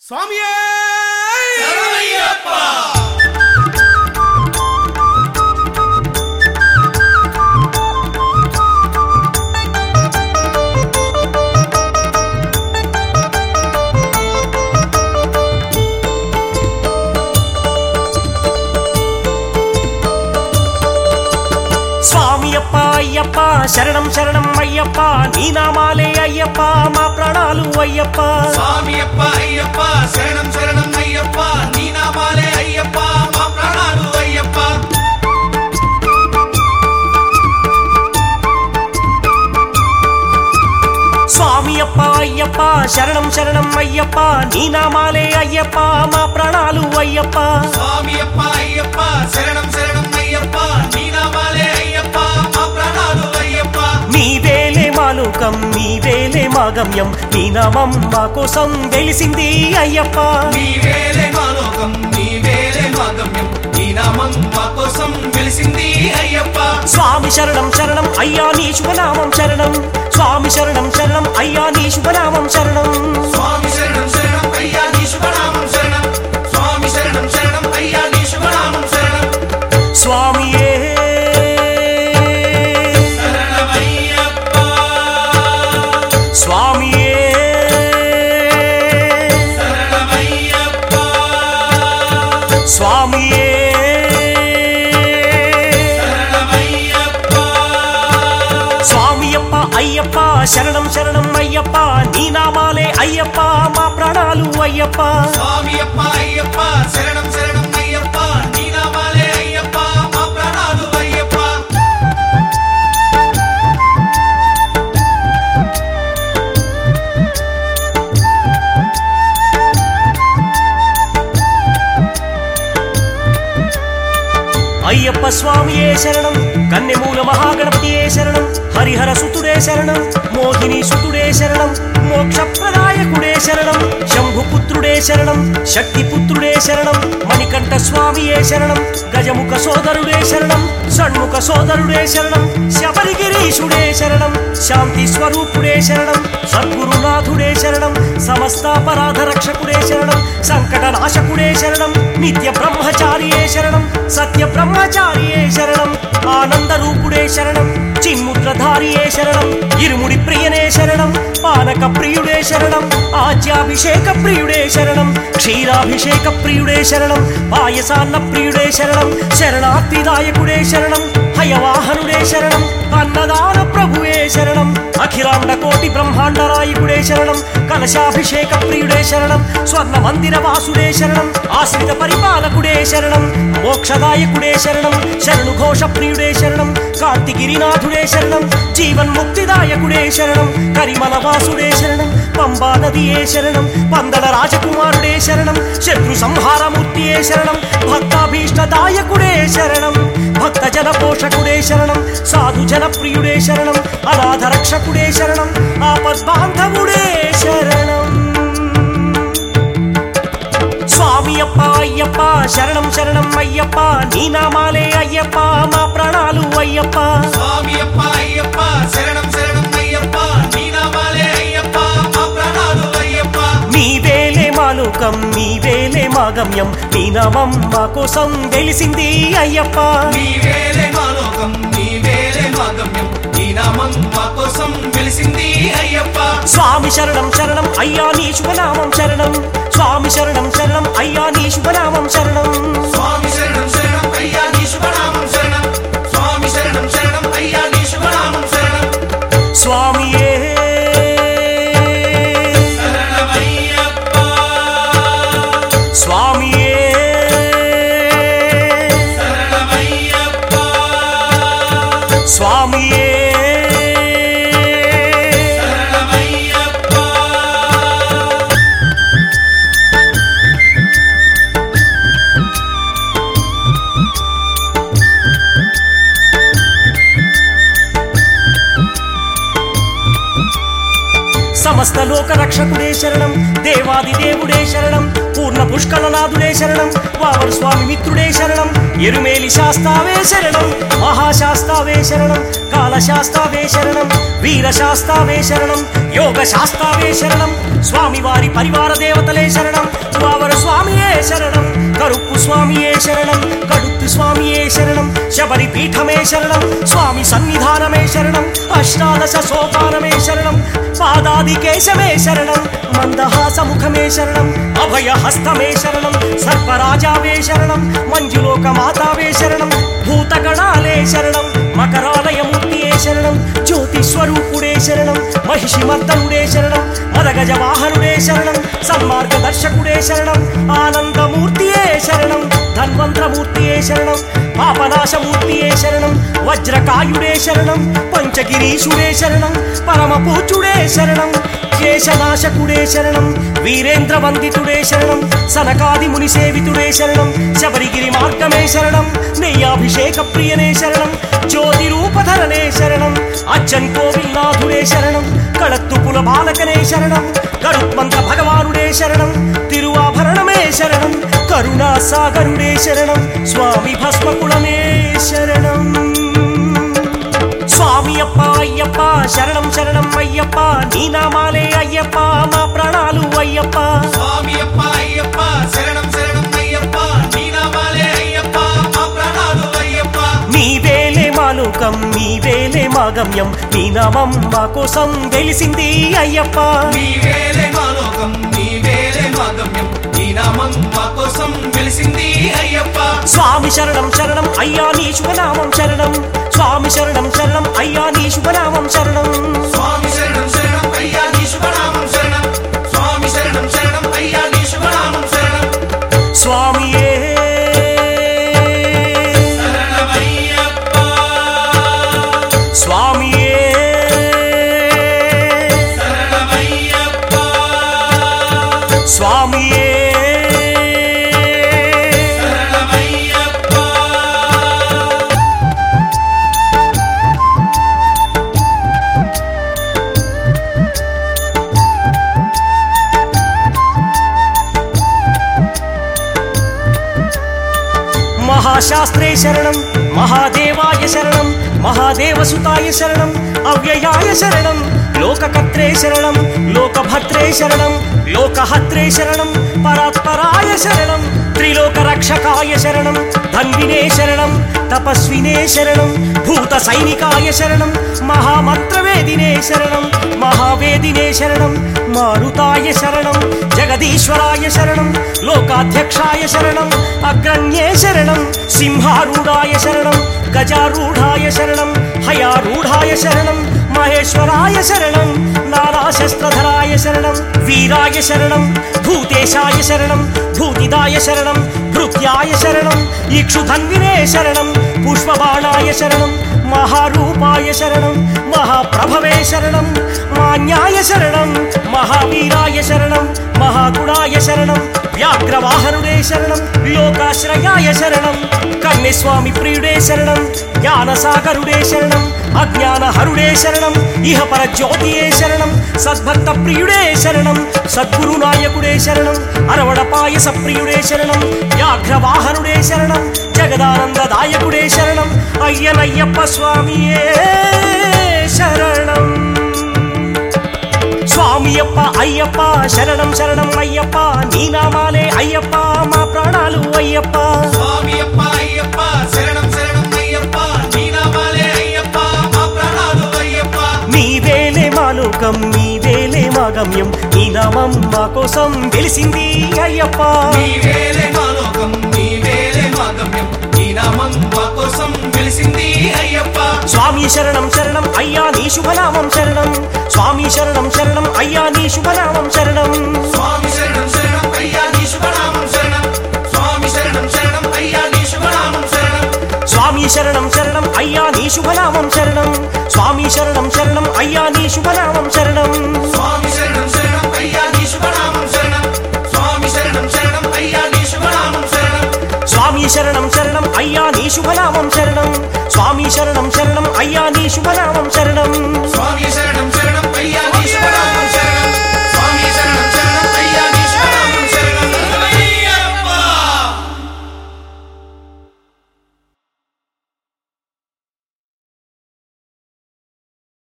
స్వామియే స్వామి అప్ప అయ్యప్ప శరణం శరణం అయ్యప్ప నీ నామాలే అయ్యప్ప మా ప్రాణాలు అయ్యప్ప స్వామి అప్ప అయ్యప్ప శరణం శరణం అయ్యప్ప నీ నామాలే అయ్యప్ప మా ప్రాణాలు అయ్యప్ప స్వామి అప్ప అయ్యప్ప శరణం శరణం అయ్యప్ప నీ నామాలే అయ్యప్ప మా ప్రాణాలు అయ్యప్ప స్వామి అప్ప అయ్యప్ప శరణం శరణం అయ్యప్ప నీ నామాలే అయ్యప్ప మా ప్రాణాలు అయ్యప్ప నీవేలే మాలోకం నీవేలే మా గమ్యం నీ నామం మా కోసం వెలిసింది అయ్యప్ప నీ వేలే మా లోకం నీ వేలే మా గమ్యం నీ నామం మా కోసం వెలిసింది అయ్యప్ప స్వామి శరణం శరణం అయ్యా నీ శుభనామం శరణం స్వామి శరణం శరణం అయ్యా నీ శుభనామం శరణం స్వామి శరణం శరణం అయ్యా నీ శుభనామం శరణం స్వామి శరణం శరణం అయ్యా నీ శుభనామం శరణం స్వామియే శరణమయ్యప్ప స్వామియే శరణమయ్యప్ప స్వామియే శరణమయ్యప్ప స్వామియప్ప అయ్యప్ప శరణం శరణం అయ్యప్ప నీ నామాలే అయ్యప్ప మా ప్రాణాలు అయ్యప్ప స్వామి అప్ప అయ్యప్ప శరణం శరణం అయ్యప్ప నీ నామాలే అయ్యప్ప మా ప్రాణాలు అయ్యప్ప అయ్యప్ప స్వామియే శరణం కన్నెమూల మహాగణపతియే శరణం హరిహర సుతుడే శరణం మోహిని సుతుడే శరణం మోక్షప్రదాయకుడే శరణం శంభుపుత్రుడే శరణం శక్తిపుత్రుడే శరణం మణికంఠ స్వామియే శరణం గజముఖ సోదరుడే శరణం షణ్ముఖ సోదరుడే శరణం శబరిగిరీశుడే శరణం శాంతి స్వరూపుడే శరణం సద్గురునాథుడే శరణం సమస్తాపరాధ రక్షకుడే శరణం సంకట నాశకుడే శరణం నిత్య బ్రహ్మచారియే శరణం సత్య బ్రహ్మచారియే శరణం ఆనంద రూపుడే శరణం చిన్ముద్రధారియే శరణం ఇరుముడి ప్రియనే శరణం పానక ప్రియుడే శరణం ఆజ్యాభిషేక ప్రియుడే శరణం క్షీరాభిషేక ప్రియుడే శరణం పాయసాన్న ప్రియుడే శరణం శరణార్థిదాయకుడే శరణం హయవాహనుడే శరణం అన్నదాన ప్రభువే శరణం అఖిలాండ కోటి బ్రహ్మాండ నాయకుడే శరణం కలశాభిషేక ప్రియుడే శరణం స్వర్ణ మందిర వాసుడే శరణం ఆశ్రిత పరిపాలకుడే శరణం మోక్షదాయకుడే శరణం శరణు ఘోష ప్రియుడే శరణం కార్తిగిరినాథుడే శరణం జీవన్ ముక్తిదాయకుడే శరణం కరిమల వాసుడే శరణం పంబా నదియే శరణం పందల రాజకుమారుడే శరణం శత్రు సంహారమూర్తియే శరణం భక్తాభీష్టదాయకుడే శరణం భక్త జన పోషకుడే శరణం సాధు జన ప్రియుడే శరణం అనాథ రక్షకుడే శరణం ఆపద్బాంధవుడే శరణం స్వామి అప్ప అయ్యప్ప శరణం శరణం అయ్యప్ప నీ నామాలే అయ్యప్ప మా ప్రాణాలు అయ్యప్ప స్వామి అప్ప అయ్యప్ప శరణం శరణం అయ్యప్ప నీ నామాలే అయ్యప్ప మా ప్రాణాలు అయ్యప్ప నీవేలే మా లోకం నీవేలే మా గమ్యం నీ నామం మా కోసం వెలిసింది అయ్యప్ప నీ వేలే మా లోకం నీ వేలే మా గమ్యం నీ నామం మా కోసం వెలిసింది అయ్యప్ప స్వామి శరణం శరణం అయ్యా నీ శుభనామం శరణం స్వామి శరణం శరణం అయ్యా నీ శుభనామం శరణం స్వామి శరణం శరణం అయ్యా నీ శుభనామం శరణం స్వామి శరణం శరణం అయ్యా నీ శుభనామం శరణం స్వామియే శరణమయ్యప్ప స్వామియే శరణమయ్యప్ప స్వామియే శరణమయ్యప్ప సమస్త లోక రక్షకుడే శరణం దేవాది దేవుడే శరణం పూర్ణ పుష్కళనాథుడే శరణం వావర్ స్వామి మిత్రుడే శరణం ఎరుమేలి శాస్తావే శరణం మహాశాస్తావే శరణం కాళశాస్తావే శరణం వీర శాస్తావే శరణం యోగ శాస్తావే శరణం స్వామివారి పరివార దేవతలే శరణం వావరు స్వామియే శరణం కరుప్పు స్వామియే శరణం కడుత్తు స్వామియే శరణం శబరి పీఠమే శరణం స్వామి సన్నిధానమే శరణం అష్టాదశ సోపానమే శరణం పాదాది కేశమే శరణం మందహాసముఖమే శరణం అభయ హస్తమే శరణం సర్పరాజావే శరణం మంజులోక మాతావే శరణం భూతగణాలే శరణం మకరాలయమూర్తియే శరణం జ్యోతి స్వరూపుడే శరణం మహిషి మర్దనుడే శరణం మదగజ వాహనుడే శరణం సన్మార్గదర్శకుడే శరణం ఆనందమూర్తియే శరణం ధన్వంతరమూర్తియే శరణం పాపనాశమూర్తియే శరణం వజ్రకాయుడే శరణం పంచగిరీషుడే శరణం పరమ పూజ్యుడే శరణం కేశనాశకుడే శరణం వీరేంద్ర వందితుడే శరణం సనకాది ముని సేవితుడే శరణం శబరిగిరి మార్గమే శరణం నెయ్యాభిషేక ప్రియనే శరణం జ్యోతి రూపధరనే శరణం అచ్చన్ కోవిల్నాథుడే శరణం కళత్తుపుల బాలకనే శరణం గరుత్మంత భగవానుడే శరణం తిరువాభరణమే శరణం కరుణా సాగరుడే శరణం స్వామి భస్మకులమే శరణం స్వామి అప్ప అయ్యప్ప శరణం శరణం అయ్యప్ప నీ నామాలే అయ్యప్ప మా ప్రాణాలు అయ్యప్ప స్వామి అప్ప అయ్యప్ప శరణం శరణం అయ్యప్ప నీ నామాలే అయ్యప్ప మా ప్రాణాలు అయ్యప్ప నీ వేలే మా లోకం నీ వేలే మా గమ్యం నీ నామం మా కోసం వెలిసింది అయ్యప్ప నీ వేలే మా లోకం నీ వేలే మా గమ్యం నీ నామం మా కోసం వెలిసింది అయ్యప్ప స్వామి శరణం శరణం అయ్యా నీ శుభనామం శరణం స్వామి శరణం శరణం అయ్యా నీ శుభనామం శరణం స్వామి శరణం శరణం అయ్యా నీ శుభనామం శరణం స్వామి శరణం శరణం అయ్యా నీ శుభనామం శరణం స్వామియే శరణమయ్యప్ప స్వామియే శరణమయ్యప్ప స్వామియే శరణమయ్యప్ప మహాశాస్త్రే శరణం మహాదేవాయ శరణం మహాదేవసుతాయ శరణం అవ్యయాయ శరణం లోకకర్త్రే శరణం లోకభద్రే శరణం లోకహత్రే శరణం పరాత్పరాయ శరణం త్రిలోక రక్షకాయ శరణం ధన్వినే శరణం తపస్వినే శరణం భూత సైనికాయ శరణం మహామంత్రవేదినే శరణం మహావేదినే శరణం మారుతాయ శరణం జగదీశ్వరాయ శరణం లోకాధ్యక్షాయ శరణం అగ్రణ్యే శరణం సింహారూఢాయ శరణం గజారూఢాయ శరణం హయారూఢాయ శరణం మహేశ్వరాయ శరణం నారాశస్త్రధరాయ శరణం వీరాయ శరణం భూతేశాయ శరణం భూతిదాయ శరణం భృత్యాయ శరణం ఇక్షుధన్వినే శరణం పుష్పబాణాయ శరణం మహారూపాయ శరణం మహాప్రభవే శరణం మాన్యాయ శరణం మహావీరాయ శరణం మహాగుణాయ శరణం వ్యాఘ్రవాహనుడే శరణం లోకాశ్రయాయ శరణం కన్యస్వామి ప్రియుడే శరణం జ్ఞానసాగరుడే శరణం అజ్ఞానహరుడే శరణం ఇహ పర జ్యోతియే శరణం సద్భక్త ప్రియుడే శరణం సద్గురు నాయకుడే శరణం అరవడ పాయస ప్రియుడే శరణం వ్యాఘ్రవాహనుడే శరణం జగదానందదాయకుడే శరణం అయ్యనయ్యప్ప స్వామియే శరణం స్వామియప్ప అయ్యప్ప శరణం శరణం అయ్యప్ప నీ నామాలే అయ్యప్ప మా ప్రాణాలు అయ్యప్ప స్వామి అప్ప అయ్యప్ప శరణం శరణం అయ్యప్ప నీ నామాలే అయ్యప్ప మా ప్రాణాలు అయ్యప్ప నీ వేలే మా లోకం నీ వేలే మా గమ్యం నీ నామం మా కోసం తెలిసింది అయ్యప్ప నీ వేలే మా లోకం నీ వేలే మా గమ్యం నీ నామం మా కోసం వెలిసింది అయ్యప్ప స్వామి శరణం శరణం అయ్యా నీ శుభనామం శరణం స్వామి శరణం శరణం అయ్యా నీ శుభనామం శరణం స్వామి శరణం శరణం అయ్యా నీ శుభనామం శరణం స్వామి శరణం శరణం అయ్యా నీ శుభనామం శరణం స్వామి శరణం శరణం అయ్యా నీ శుభనామం శరణం స్వామి శరణం శరణం అయ్యా నీ శుభనామం శరణం స్వామి శరణం శరణం అయ్యా నీ శుభనామం శరణం స్వామి శరణం శరణం అయ్యా నీ శుభనామం శరణం స్వామి శరణం శరణం అయ్యా నీ శుభనామం శరణం స్వామి శరణం శరణం అయ్యా నీ శుభనామం శరణం స్వామి శరణం శరణం